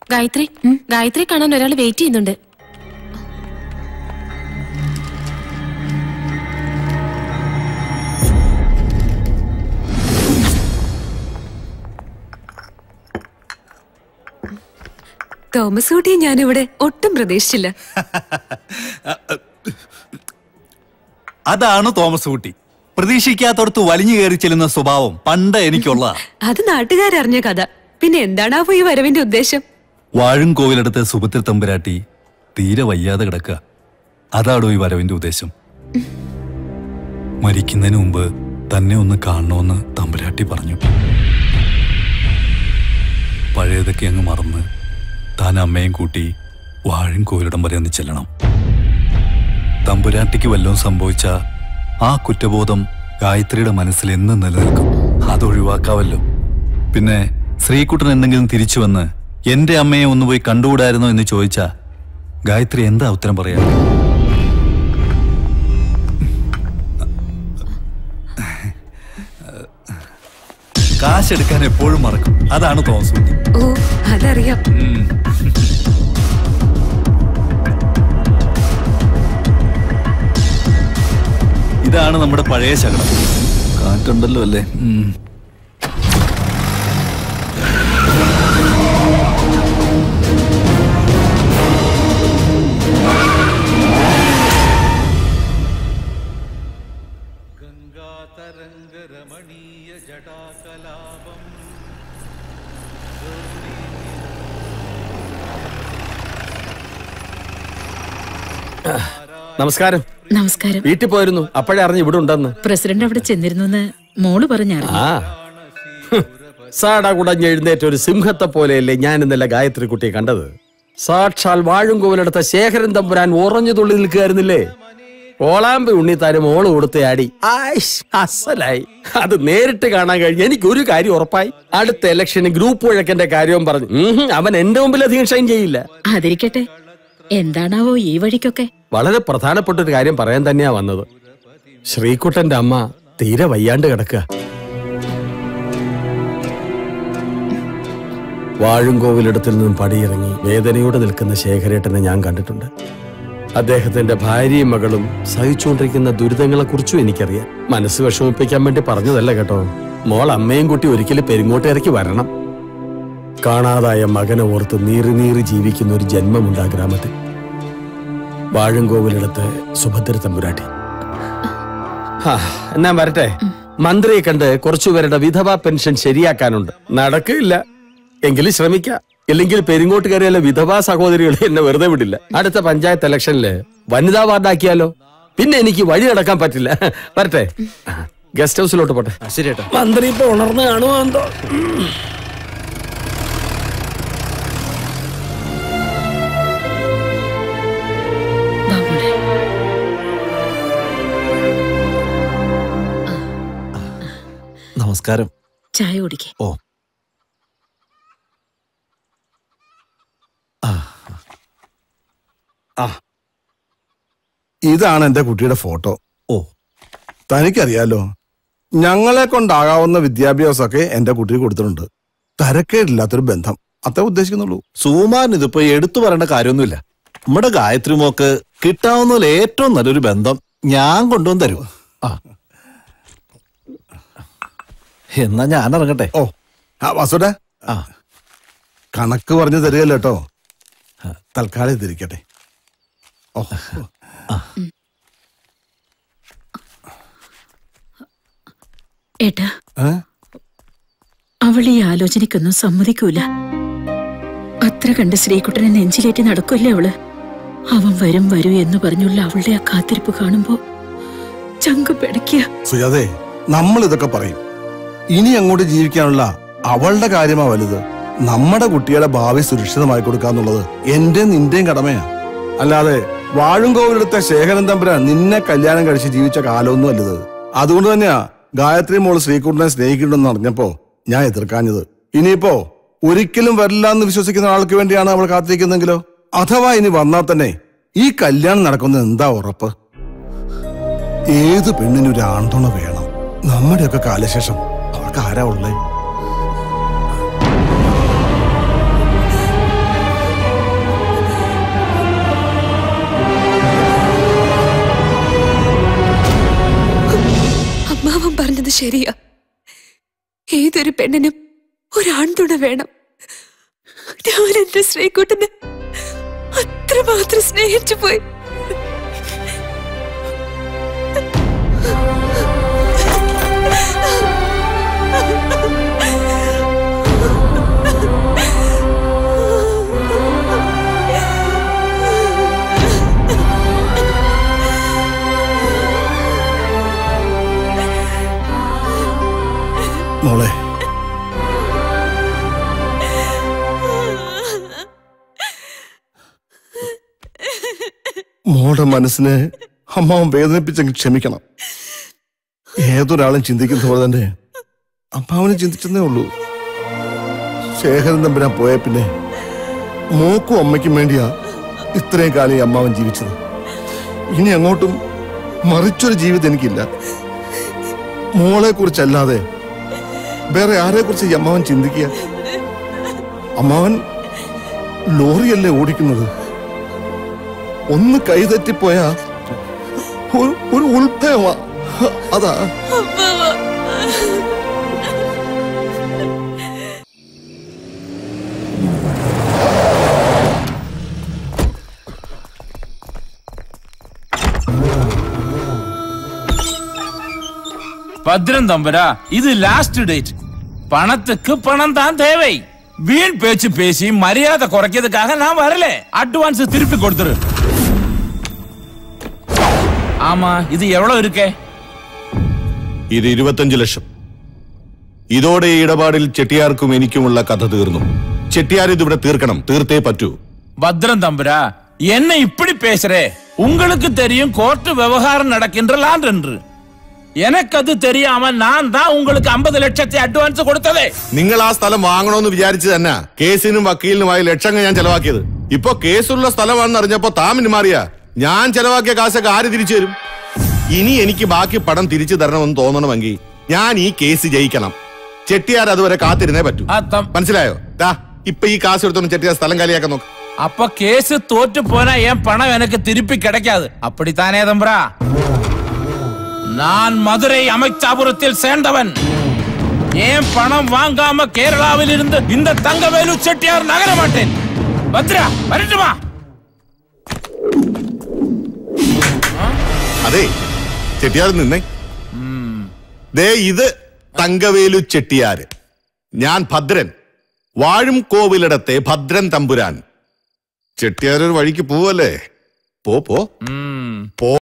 ഗായത്രി ഗായത്രി കാണാൻ ഒരാൾ വെയിറ്റ് ചെയ്യുന്നുണ്ട് തോമസ് കുട്ടിയെ ഞാനിവിടെ ഒട്ടും പ്രതീക്ഷിച്ചില്ല അതാണ് തോമസ് കുട്ടി പ്രതീക്ഷിക്കാത്തടത്ത് വലിഞ്ഞു കയറി ചെല്ലുന്ന സ്വഭാവം പണ്ട് എനിക്കുള്ള അത് നാട്ടുകാരറിഞ്ഞ കഥ പിന്നെ എന്താണാവോ ഈ വരവിന്റെ ഉദ്ദേശം വാഴും കോവിലടുത്ത് സുഭദ്ര തമ്പുരാട്ടി തീരെ വയ്യാതെ കിടക്കുക അതാടോ ഈ വരവിന്റെ ഉദ്ദേശം മരിക്കുന്നതിന് മുമ്പ് തന്നെ ഒന്ന് കാണണമെന്ന് തമ്പുരാട്ടി പറഞ്ഞു പഴയതൊക്കെ അങ്ങ് മറന്ന് താൻ അമ്മയും കൂട്ടി വാഴും കോവിലിടം വരെ ഒന്ന് ചെല്ലണം തമ്പുരാട്ടിക്ക് വല്ലതും സംഭവിച്ച ആ കുറ്റബോധം ഗായത്രിയുടെ മനസ്സിൽ എന്നും നിലനിൽക്കും അത് ഒഴിവാക്കാവല്ലോ പിന്നെ ശ്രീകുട്ടൻ എന്തെങ്കിലും തിരിച്ചു വന്ന് എന്റെ അമ്മയെ ഒന്ന് പോയി കണ്ടുകൂടായിരുന്നോ എന്ന് ചോദിച്ചാ ഗായത്രി എന്താ ഉത്തരം പറയാ കാശെടുക്കാൻ എപ്പോഴും മറക്കും അതാണ് തോമസ് കുട്ടി ഓ അതറിയാം ഇതാണ് നമ്മുടെ പഴയ ശകടം കാറ്റുണ്ടല്ലോ അല്ലേ ഉം. നമസ്കാരം നമസ്കാരം വീട്ടിൽ പോയിരുന്നു അപ്പോഴേ അറിഞ്ഞു ഇവിടെ ഉണ്ടെന്ന് പ്രസിഡന്റ് അവിടെ ചെന്നിരുന്നു എന്ന് മോള് പറഞ്ഞറിഞ്ഞു ആ ഹ്, സാടാ കുടഞ്ഞ് എഴുന്നേറ്റ ഒരു സിംഹത്തെ പോലെയല്ലേ ഞാൻ ഇന്നലെ ഗായത്രി കുട്ടിയെ കണ്ടത് സാക്ഷാൽ വാഴുംകോവിലെടുത്ത ശേഖരൻ തമ്പുരാൻ ഉറഞ്ഞു തുള്ളി നിൽക്കുകയായിരുന്നില്ലേ ഓളാമ്പി ഉണ്ണിത്താനും മോള് കൊടുത്ത ആടി ആയിഷ്, അസലായി അത് നേരിട്ട് കാണാൻ കഴിഞ്ഞ് എനിക്ക് ഒരു കാര്യം ഉറപ്പായി അടുത്ത ഇലക്ഷന് ഗ്രൂപ്പ് ഉഴക്കന്റെ കാര്യവും പറഞ്ഞു ഉഹും, അവൻ എന്റെ മുമ്പിൽ അധികം ഷൈൻ ചെയ്യില്ല അതിരിക്കട്ടെ എന്താണാവോ ഈ വഴിക്കൊക്കെ വളരെ പ്രധാനപ്പെട്ട ഒരു കാര്യം പറയാൻ തന്നെയാ വന്നത് ശ്രീകുട്ടന്റെ അമ്മ തീരെ വയ്യാണ്ട് കിടക്കുക വാഴുംകോവിലിടത്തിൽ നിന്നും പടിയിറങ്ങി വേദനയോടെ നിൽക്കുന്ന ശേഖരേട്ടനെ ഞാൻ കണ്ടിട്ടുണ്ട് അദ്ദേഹത്തിന്റെ ഭാര്യയും മകളും സഹിച്ചുകൊണ്ടിരിക്കുന്ന ദുരിതങ്ങളെ കുറിച്ചും എനിക്കറിയാം മനസ്സ് വിഷമിപ്പിക്കാൻ വേണ്ടി പറഞ്ഞതല്ല കേട്ടോ മോൾ അമ്മയും കുട്ടി ഒരിക്കലും പെരുങ്ങോട്ടേക്ക് വരണം കാണാതായ മകനെ ഓർത്ത് നീറി നീറി ജീവിക്കുന്ന ഒരു ജന്മമുണ്ട് ആ ഗ്രാമത്തിൽ വാഴുംകോവിലിടത്ത് സുഭദ്ര തമ്പുരാട്ടി ഹാ, എന്നാ വരട്ടെ മന്ത്രിയെ കണ്ട് കുറച്ചുപേരുടെ വിധവാ പെൻഷൻ ശരിയാക്കാനുണ്ട് നടക്കില്ല എങ്കിലും ശ്രമിക്കാം ഇല്ലെങ്കിൽ പെരിങ്ങോട്ട് കയറിയാലെ വിധവാ സഹോദരികൾ എന്നെ വെറുതെ വിടില്ല അടുത്ത പഞ്ചായത്ത് ഇലക്ഷനില് വനിതാ വാർഡാക്കിയാലോ പിന്നെ എനിക്ക് വഴി നടക്കാൻ പറ്റില്ല വരട്ടെ ഗസ്റ്റ് ഹൗസിലോട്ട് പോട്ടെ ശരിയേട്ടാ മന്ത്രി ഇപ്പൊ ഉണർന്ന് കാണുമോ എന്തോ വാ മോളെ. നമസ്കാരം ചായ കുടിക്കേ ഓ ഇതാണ് എന്റെ കുട്ടിയുടെ ഫോട്ടോ ഓ തനിക്കറിയാലോ ഞങ്ങളെ കൊണ്ടാകാവുന്ന വിദ്യാഭ്യാസമൊക്കെ എന്റെ കുട്ടിക്ക് കൊടുത്തിട്ടുണ്ട് തരക്കേടില്ലാത്തൊരു ബന്ധം അത്രേ ഉദ്ദേശിക്കുന്നുള്ളൂ സുമാൻ ഇതിപ്പോ എടുത്തു പറയേണ്ട കാര്യമൊന്നുമില്ല നമ്മുടെ ഗായത്രി മോക്ക് കിട്ടാവുന്നതിൽ ഏറ്റവും നല്ലൊരു ബന്ധം ഞാൻ കൊണ്ടുവന്ന് തരൂ ആ എന്നാ ഞാൻ ഇറങ്ങട്ടെ ഓ ആ വാസുടെ ആ കണക്ക് പറഞ്ഞു തരികല്ലോ കേട്ടോ തൽക്കാലം ഇതിരിക്കട്ടെ ഓ ഏട്ടാ ഏ? അവൾ ഈ ആലോചനയ്ക്കൊന്നും സമ്മതിക്കൂല അത്ര കണ്ട് ശ്രീകുട്ടനെ നെഞ്ചിലേറ്റി നടക്കൂല്ലേ അവള് അവൻ വരും വരൂ എന്ന് പറഞ്ഞുള്ള അവളുടെ ആ കാത്തിരിപ്പ് കാണുമ്പോ ചങ്ക് പിടയ്ക്കുക സുജാതെ നമ്മൾ ഇതൊക്കെ പറയും ഇനി അങ്ങോട്ട് ജീവിക്കാനുള്ള അവളുടെ കാര്യമാ വലുത് നമ്മുടെ കുട്ടിയുടെ ഭാവി സുരക്ഷിതമായി കൊടുക്കാന്നുള്ളത് എന്റെ നിന്റെയും കടമയാ അല്ലാതെ വാഴുംകോവിലെടുത്ത ശേഖരൻ തമ്പുരാൻ നിന്നെ കല്യാണം കഴിച്ച് ജീവിച്ച കാലമൊന്നും അല്ലത് അതുകൊണ്ട് തന്നെയാ ഗായത്രി മോള് ശ്രീകുട്ടനെ സ്നേഹിക്കണമെന്ന് അറിഞ്ഞപ്പോ ഞാൻ എതിർക്കാഞ്ഞത് ഇനിയിപ്പോ ഒരിക്കലും വരില്ല എന്ന് വിശ്വസിക്കുന്ന ആൾക്ക് വേണ്ടിയാണ് അവൾ കാത്തിരിക്കുന്നെങ്കിലോ അഥവാ ഇനി വന്നാൽ തന്നെ ഈ കല്യാണം നടക്കുന്നത് എന്താ ഉറപ്പ് ഏത് പെണ്ണിനും ഒരു ആൺതുണ വേണം നമ്മുടെയൊക്കെ കാലശേഷം അവൾക്ക് ആരാ ഉള്ളേ ശരിയാ ഏതൊരു പെണ്ണിനും ഒരാൺതുണ വേണം ഞാൻ എന്റെ ശ്രീകുട്ടനെ അത്രമാത്രം സ്നേഹിച്ചു പോയി മോളെ മോളുടെ മനസ്സിനെ അമ്മാവൻ വേദനിപ്പിച്ചെങ്കിൽ ക്ഷമിക്കണം ഏതൊരാളും ചിന്തിക്കുന്ന പോലെ തന്നെ അമ്മാവനും ചിന്തിച്ചെന്നേ ഉള്ളൂ ശേഖരൻ തമ്പുരാൻ പോയ പിന്നെ മോക്കും അമ്മയ്ക്കും വേണ്ടിയാ ഇത്രയും കാലം ഈ അമ്മാവൻ ജീവിച്ചത് ഇനി അങ്ങോട്ടും മറിച്ചൊരു ജീവിതം എനിക്കില്ല മോളെ കുറിച്ചല്ലാതെ വേറെ ആരെ കുറിച്ച് ഈ അമ്മാവൻ ചിന്തിക്കുക അമ്മാവൻ ലോറിയല്ലേ ഓടിക്കുന്നത് ഒന്ന് കൈതെറ്റിപ്പോയാ ഒരു- ഒരു ഉൾഭയമാ അതാ பத்ரன் தம்பரா இது லாஸ்ட் டேட் பணத்துக்கு பணம் தான் தேவை வீண் பேச்சு பேசி மரியாதை குறைக்கிறதுக்காக நான் வரல அட்வான்ஸ் திருப்பி கொடுத்துரு ஆமா இது எவ்வளவு இருக்கே ഇത് ഇരുപത്തഞ്ച് ലക്ഷം ഇതോടെ ഈ ഇടപാടിൽ ചെട്ടിയാർക്കും എനിക്കുമുള്ള കഥ തീർന്നു ചെട്ടിയാർ ഇതിവിടെ തീർക്കണം തീർത്തേ പറ്റൂ பத்ரன் தம்பரா என்ன இப்படி பேசுறே உங்களுக்கு தெரியும் கோர்ட் விவகாரம் நடக்கின்ற லாண்ட் என்று எனக்கு அது தெரியாம நான் தான் உங்களுக்கு 50 லட்சத்தை அட்வான்ஸ் கொடுத்ததே നിങ്ങൾ ആ സ്ഥലം വാങ്ങണമെന്ന് വിചാരിച്ചു തന്നെ കേസിനും വക്കീലിനുമായി ലക്ഷങ്ങൾ ഞാൻ ചെലവാക്കിയത് ഇപ്പൊ കേസുള്ള സ്ഥലമാണെന്ന് അറിഞ്ഞപ്പോ താമിന് മാറിയ ഞാൻ ചെലവാക്കിയ കാശൊക്കെ ആര് തിരിച്ചു തരും ഇനി എനിക്ക് ബാക്കി പണം തിരിച്ചു തരണമെന്ന് തോന്നണമെങ്കിൽ ഞാൻ ഈ കേസ് ജയിക്കണം ചെട്ടിയാർ അതുവരെ കാത്തിരുന്നേ പറ്റൂ அத்தம் മനസ്സിലായോ ദാ ഇപ്പൊ ഈ കാശ് എടുത്തോണ്ട് ചെട്ടിയാർ സ്ഥലം കാലിയാക്കാൻ നോക്ക് அப்ப கேஸ் தோற்று போனா என் பணம் எனக்கு திருப்பி கிடைக்காது அப்படித்தானே தம்பரா நான் மதுரை அமைச்சாபுரத்தில் சேர்ந்தவன் ஏன் பணம் வாங்காம கேரளாவில் இருந்து இந்த தங்கவேலு செட்டியார் நகர மாட்டேன் பத்ரா வரட்டுமா അതെ ചെട്ടിയാർ നിന്നേ ദേ ഇത് തങ്കവേലു ചെട്ടിയാര് ഞാൻ ഭദ്രൻ വാഴും കോവിലിടത്തെ ഭദ്രൻ തമ്പുരാൻ ചെട്ടിയാർ ഒരു വഴിക്ക് പോവല്ലേ പോ പോ ம் പോ